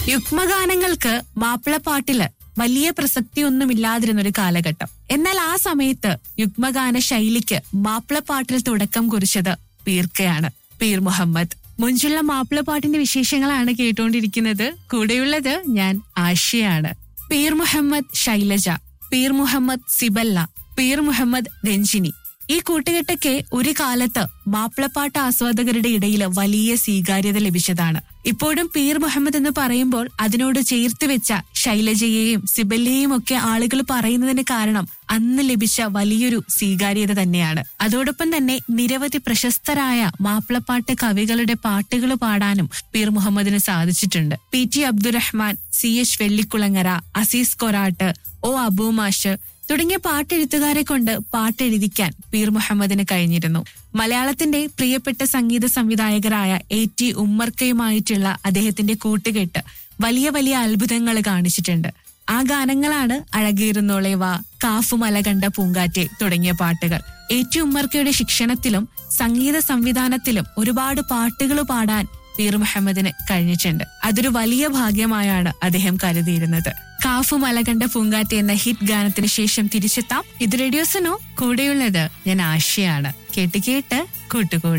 യുഗ്മഗാനങ്ങൾക്ക് മാപ്പിളപ്പാട്ടില് വലിയ പ്രസക്തിയൊന്നുമില്ലാതിരുന്ന ഒരു കാലഘട്ടം എന്നാൽ ആ സമയത്ത് യുഗ്മഗാന ശൈലിക്ക് മാപ്പിളപ്പാട്ടിൽ തുടക്കം കുറിച്ചത് പീർക്കയാണ് പീർ മുഹമ്മദ് മുഞ്ചുള്ള മാപ്പിളപ്പാട്ടിന്റെ വിശേഷങ്ങളാണ് കേട്ടുകൊണ്ടിരിക്കുന്നത് കൂടെയുള്ളത് ഞാൻ ആശയാണ് പീർ മുഹമ്മദ് ശൈലജ പീർ മുഹമ്മദ് സിബല്ല പീർ മുഹമ്മദ് രഞ്ജിനി ഈ കൂട്ടുകെട്ടൊക്കെ ഒരു കാലത്ത് മാപ്പിളപ്പാട്ട് ആസ്വാദകരുടെ ഇടയിൽ വലിയ സ്വീകാര്യത ലഭിച്ചതാണ് ഇപ്പോഴും പീർ മുഹമ്മദ് എന്ന് പറയുമ്പോൾ അതിനോട് ചേർത്ത് വെച്ച ശൈലജയെയും സിബല്ലയെയും ഒക്കെ ആളുകൾ പറയുന്നതിന് കാരണം അന്ന് ലഭിച്ച വലിയൊരു സ്വീകാര്യത തന്നെയാണ് അതോടൊപ്പം തന്നെ നിരവധി പ്രശസ്തരായ മാപ്പിളപ്പാട്ട് കവികളുടെ പാട്ടുകൾ പാടാനും പീർ മുഹമ്മദിന് സാധിച്ചിട്ടുണ്ട് P T Abdurahman C H Vellikulangara Azeez Korat O Abumash തുടങ്ങിയ പാട്ടെഴുത്തുകാരെ കൊണ്ട് പാട്ടെഴുതിക്കാൻ പീർ മുഹമ്മദിന് കഴിഞ്ഞിരുന്നു മലയാളത്തിന്റെ പ്രിയപ്പെട്ട സംഗീത സംവിധായകരായ എ ടി ഉമ്മർക്കയുമായിട്ടുള്ള അദ്ദേഹത്തിന്റെ കൂട്ടുകെട്ട് വലിയ വലിയ അത്ഭുതങ്ങൾ കാണിച്ചിട്ടുണ്ട് ആ ഗാനങ്ങളാണ് അഴകേറുന്നോളെ വാ കാഫുമല കണ്ട പൂങ്കാറ്റെ തുടങ്ങിയ പാട്ടുകൾ എ ടി ഉമ്മർക്കയുടെ ശിക്ഷണത്തിലും സംഗീത സംവിധാനത്തിലും ഒരുപാട് പാട്ടുകൾ പാടാൻ പീർ മുഹമ്മദിന് കഴിഞ്ഞിട്ടുണ്ട് അതൊരു വലിയ ഭാഗ്യമായാണ് അദ്ദേഹം കരുതിയിരുന്നത് കാഫു മലകണ്ട പൂങ്കാറ്റ് എന്ന ഹിറ്റ് ഗാനത്തിന് ശേഷം തിരിച്ചെത്താം ഇത് റേഡിയോസിനോ കൂടെയുള്ളത് ഞാൻ ആശയാണ് കേട്ട് കേട്ട് കൂട്ടുകൂടി